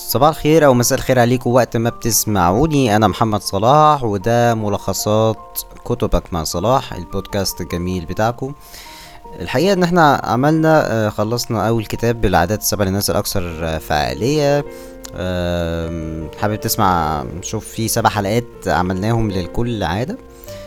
صباح الخير او مساء الخير عليكم وقت ما بتسمعوني انا محمد صلاح وده ملخصات كتبك مع صلاح البودكاست الجميل بتاعكم الحقيقة ان احنا عملنا آه، خلصنا اول كتاب بالعادات السبع للناس الاكثر آه، فعالية آم، حابب تسمع شوف في سبع حلقات عملناهم لكل عادة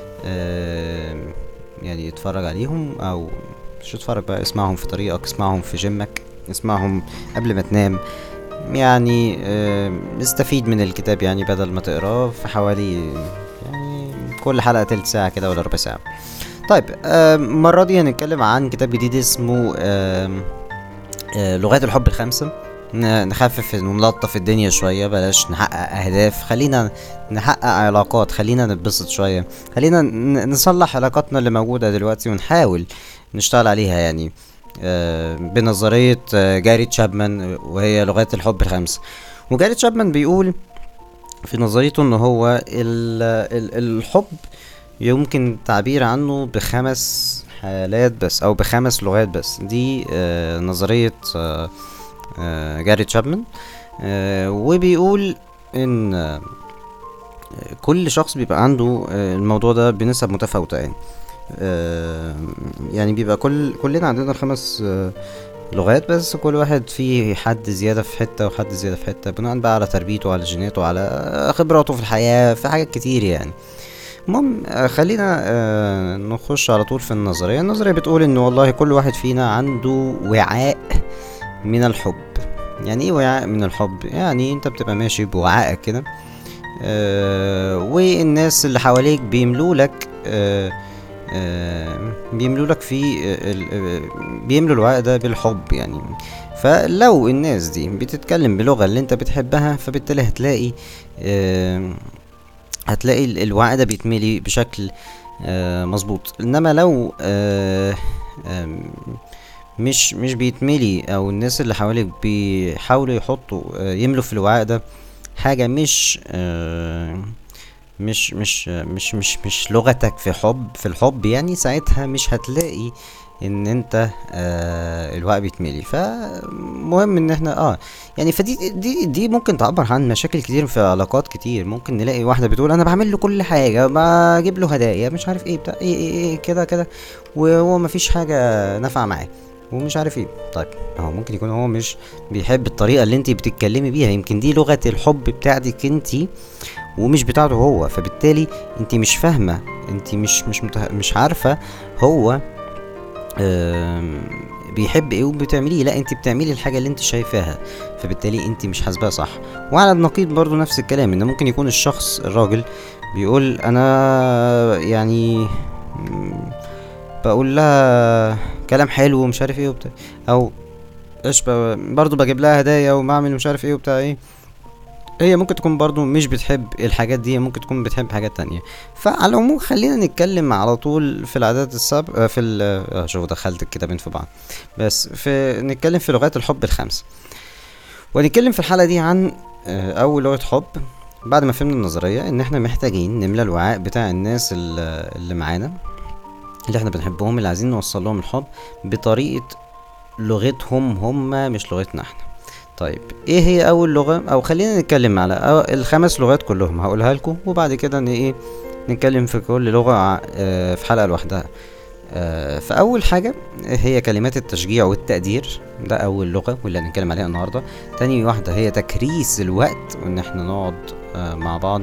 آم، يعني اتفرج عليهم او مش اتفرج بقى اسمعهم في طريقك اسمعهم في جيمك اسمعهم قبل ما تنام يعني آم، استفيد من الكتاب يعني بدل ما تقراه في حوالي يعني كل حلقة تلت ساعة كده ولا ربع ساعة طيب آم، المرة دي هنتكلم عن كتاب جديد اسمه آم، آه، لغات الحب الخمسة ن- نخفف ونلطف الدنيا شوية بلاش نحقق أهداف خلينا نحقق علاقات خلينا نتبسط شوية خلينا ن- نصلح علاقاتنا اللي موجودة دلوقتي ونحاول نشتغل عليها يعني آه، بنظرية آه، جاري تشابمان وهي لغات الحب الخمسة وجاري تشابمان بيقول في نظريته ان هو ال ال الحب يمكن التعبير عنه بخمس حالات بس او بخمس لغات بس دي آه نظرية آه آه جاري تشابمان آه وبيقول ان آه كل شخص بيبقى عنده آه الموضوع ده بنسب متفاوتة يعني آه يعني بيبقى كل كلنا عندنا الخمس آه لغات بس كل واحد فيه حد زيادة في حتة وحد زيادة في حتة بناء بقى على تربيته على جيناته على خبراته في الحياة في حاجات كتير يعني المهم آه، خلينا آه، نخش على طول في النظرية النظرية بتقول ان والله كل واحد فينا عنده وعاء من الحب يعني ايه وعاء من الحب يعني انت بتبقى ماشي بوعائك كده آه، والناس اللي حواليك بيملوا لك آه، آه، بيملوا لك في آه، ال- آه، بيملوا الوعاء ده بالحب يعني فلو الناس دي بتتكلم بلغة اللي انت بتحبها فبالتالي هتلاقي آه، هتلاقي ال- الوعاء ده بيتملي بشكل آه، مظبوط انما لو آه، آم، مش مش بيتملي او الناس اللي حواليك بيحاولوا يحطوا آه، يملوا في الوعاء ده حاجة مش آه، مش مش مش مش مش لغتك في حب في الحب يعني ساعتها مش هتلاقي ان انت آه الوعي بيتملي فمهم ان احنا اه يعني فدي دي دي ممكن تعبر عن مشاكل كتير في علاقات كتير ممكن نلاقي واحده بتقول انا بعمل له كل حاجه بجيب له هدايا مش عارف ايه بتاع ايه ايه, إيه كده كده وهو مفيش حاجه نافعه معاه ومش عارف ايه طيب هو ممكن يكون هو مش بيحب الطريقه اللي انت بتتكلمي بيها يمكن دي لغه الحب بتاعتك انت ومش بتاعته هو فبالتالي انت مش فاهمه انت مش مش مته... مش عارفه هو آم، بيحب ايه وبتعمليه لا انت بتعملي الحاجه اللي انت شايفاها فبالتالي انت مش حاسباها صح وعلى النقيض برضو نفس الكلام ان ممكن يكون الشخص الراجل بيقول انا يعني مم، بقول لها كلام حلو ومش عارف ايه وبتاع او ايش ب- برضو بجيب لها هدايا وبعمل مش عارف ايه وبتاع ايه هي ممكن تكون برضو مش بتحب الحاجات دي ممكن تكون بتحب حاجات تانية فعلى العموم خلينا نتكلم على طول في العادات السبع في ال آه، شوف دخلت الكتابين في بعض بس في نتكلم في لغات الحب الخمسة ونتكلم في الحلقة دي عن آه، أول لغة حب بعد ما فهمنا النظرية إن إحنا محتاجين نملى الوعاء بتاع الناس اللي اللي معانا اللي إحنا بنحبهم اللي عايزين نوصل لهم الحب بطريقة لغتهم هم مش لغتنا إحنا طيب ايه هي اول لغه او خلينا نتكلم على أو- الخمس لغات كلهم هقولها لكم وبعد كده ن- ايه نتكلم في كل لغه ع- آه، في حلقه لوحدها آه، فاول حاجه هي كلمات التشجيع والتقدير ده اول لغه واللي هنتكلم عليها النهارده تاني واحده هي تكريس الوقت وان احنا نقعد آه، مع بعض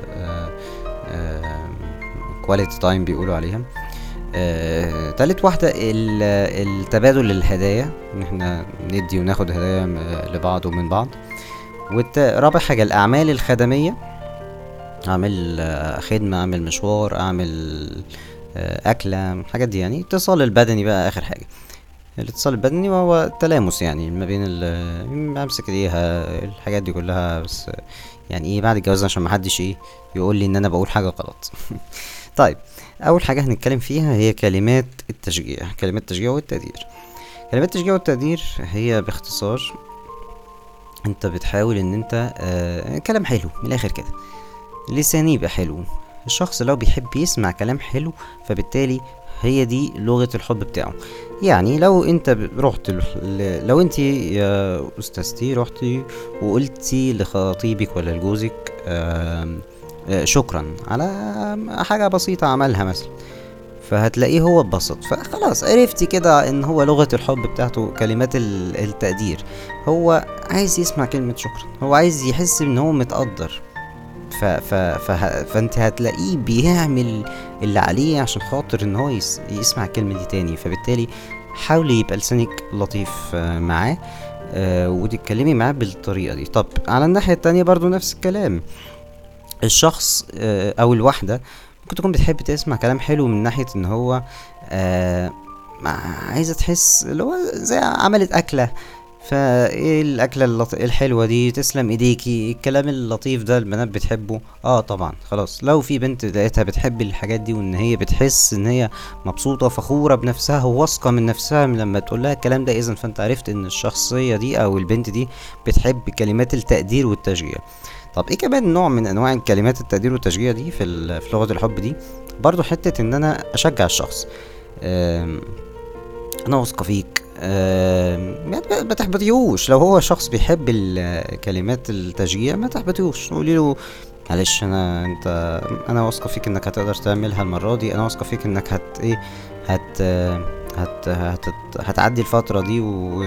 كواليتي تايم بيقولوا عليها آه، تالت واحدة ال- التبادل الهدايا ان احنا ندي وناخد هدايا م- لبعض ومن بعض والرابع حاجة الأعمال الخدمية أعمل آه، خدمة أعمل مشوار أعمل آه، أكلة الحاجات دي يعني الاتصال البدني بقى آخر حاجة الاتصال البدني وهو التلامس يعني ما بين ال امسك ايديها الحاجات دي كلها بس آه، يعني ايه بعد الجواز عشان محدش ايه يقول لي ان انا بقول حاجة غلط طيب اول حاجة هنتكلم فيها هي كلمات التشجيع كلمات التشجيع والتقدير كلمات التشجيع والتقدير هي باختصار انت بتحاول ان انت آه كلام حلو من الاخر كده لساني يبقى حلو الشخص لو بيحب يسمع كلام حلو فبالتالي هي دي لغة الحب بتاعه يعني لو انت ب- رحت ل- لو انت يا استاذتي رحتي وقلتي لخطيبك ولا لجوزك آم، آه، شكرا على حاجة بسيطة عملها مثلا فهتلاقيه هو اتبسط فخلاص عرفتي كده ان هو لغة الحب بتاعته كلمات ال- التقدير هو عايز يسمع كلمة شكرا هو عايز يحس ان هو متقدر ف ف فه فانت هتلاقيه بيعمل اللي عليه عشان خاطر ان هو يس يسمع الكلمة دي تاني فبالتالي حاولي يبقى لسانك لطيف آه، معاه آه، وتتكلمي معاه بالطريقة دي طب على الناحية التانية برضو نفس الكلام الشخص آه، او الواحدة ممكن تكون بتحب تسمع كلام حلو من ناحية ان هو آه مع- عايزة تحس اللي هو زي عملت أكلة فايه الأكلة اللط... الحلوة دي تسلم ايديكي الكلام اللطيف ده البنات بتحبه اه طبعا خلاص لو في بنت لقيتها بتحب الحاجات دي وان هي بتحس ان هي مبسوطة فخورة بنفسها وواثقة من نفسها من لما تقول لها الكلام ده اذا فانت عرفت ان الشخصية دي او البنت دي بتحب كلمات التقدير والتشجيع طب ايه كمان نوع من انواع الكلمات التقدير والتشجيع دي في ال- في لغة الحب دي برضو حتة ان انا اشجع الشخص آم، انا واثقة فيك آم، ما ما- ما تحبطيهوش لو هو شخص بيحب ال- كلمات التشجيع ما تحبطيهوش قولي له معلش انا انت انا واثقة فيك انك هتقدر تعملها المرة دي انا واثقة فيك انك هت ايه هت هت هت هتعدي الفترة دي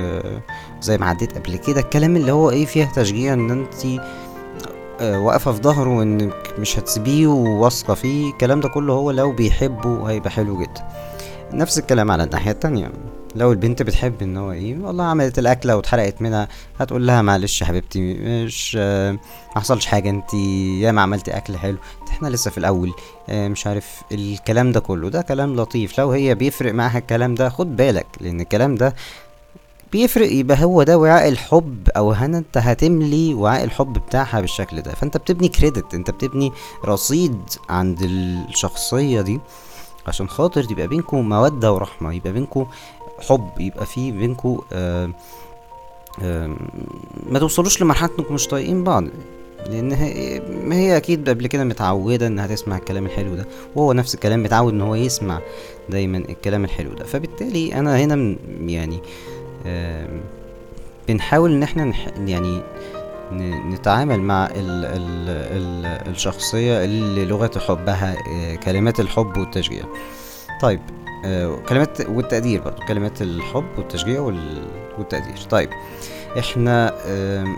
وزي ما عديت قبل كده الكلام اللي هو ايه فيها تشجيع ان انتي آه، واقفة في ظهره وانك مش هتسيبيه وواثقة فيه الكلام ده كله هو لو بيحبه هيبقى حلو جدا نفس الكلام على الناحية التانية لو البنت بتحب ان هو ايه والله عملت الاكلة واتحرقت منها هتقول لها معلش يا حبيبتي مش آه، ما حصلش حاجة انت ياما عملتي اكل حلو احنا لسه في الاول آه، مش عارف الكلام ده كله ده كلام لطيف لو هي بيفرق معاها الكلام ده خد بالك لان الكلام ده بيفرق يبقى هو ده وعاء الحب او هنا انت هتملي وعاء الحب بتاعها بالشكل ده فانت بتبني كريدت انت بتبني رصيد عند الشخصية دي عشان خاطر يبقى بينكم مودة ورحمة يبقى بينكم حب يبقى في بينكم آه آه ما توصلوش لمرحلة انكم مش طايقين بعض لان هي, ما هي اكيد قبل كده متعودة انها تسمع الكلام الحلو ده وهو نفس الكلام متعود ان هو يسمع دايما الكلام الحلو ده فبالتالي انا هنا من- يعني آم، بنحاول ان احنا نح يعني ن- نتعامل مع ال ال ال الشخصية اللي لغة حبها آه، كلمات الحب والتشجيع طيب آه، كلمات والتقدير برضو كلمات الحب والتشجيع وال- والتقدير طيب احنا آم،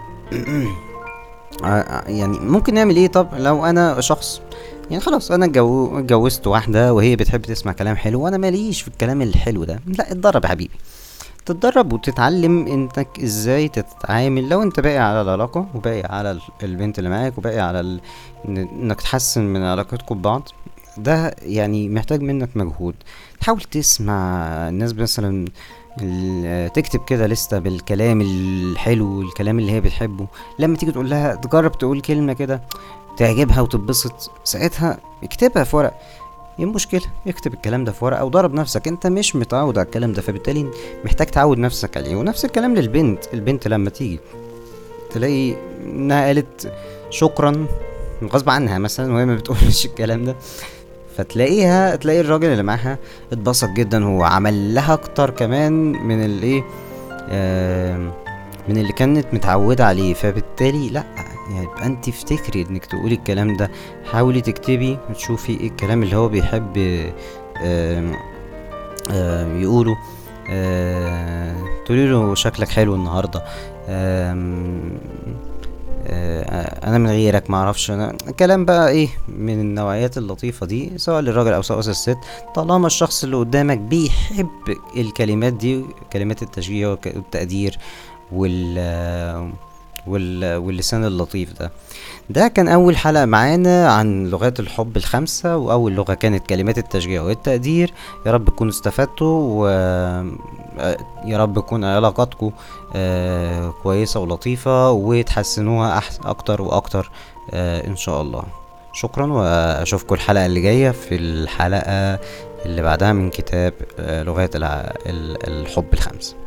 ع- يعني ممكن نعمل ايه طب لو انا شخص يعني خلاص انا اتجو- اتجوزت واحدة وهي بتحب تسمع كلام حلو وانا ماليش في الكلام الحلو ده لا اتدرب يا حبيبي تتدرب وتتعلم انك ازاي تتعامل لو انت باقي على العلاقة وباقي على ال- البنت اللي معاك وباقي على ال... إن- انك تحسن من علاقتكم ببعض ده يعني محتاج منك مجهود تحاول تسمع الناس مثلا ال- تكتب كده لستة بالكلام الحلو الكلام اللي هي بتحبه لما تيجي تقول لها تجرب تقول كلمة كده تعجبها وتتبسط ساعتها اكتبها في ورق ايه المشكلة اكتب الكلام ده في ورقة ودرب نفسك انت مش متعود على الكلام ده فبالتالي محتاج تعود نفسك عليه ونفس الكلام للبنت البنت لما تيجي تلاقي انها قالت شكرا غصب عنها مثلا وهي ما بتقولش الكلام ده فتلاقيها تلاقي الراجل اللي معاها اتبسط جدا هو عمل لها اكتر كمان من الايه آم، من اللي كانت متعودة عليه فبالتالي لا يعني يبقى انت افتكري انك تقولي الكلام ده حاولي تكتبي وتشوفي ايه الكلام اللي هو بيحب آم، آم، يقوله آه، تقولي له شكلك حلو النهارده آم، آه، انا من غيرك ما اعرفش انا كلام بقى ايه من النوعيات اللطيفه دي سواء للراجل او سواء للست طالما الشخص اللي قدامك بيحب الكلمات دي كلمات التشجيع والك- والتقدير وال وال واللسان اللطيف ده ده كان اول حلقه معانا عن لغات الحب الخمسه واول لغه كانت كلمات التشجيع والتقدير يا رب تكونوا استفدتوا و آه، يا رب تكون علاقاتكم آه، كويسه ولطيفه وتحسنوها أحسن اكتر واكتر آه، ان شاء الله شكرا واشوفكم الحلقه اللي جايه في الحلقه اللي بعدها من كتاب آه، لغات الع- ال- الحب الخمسه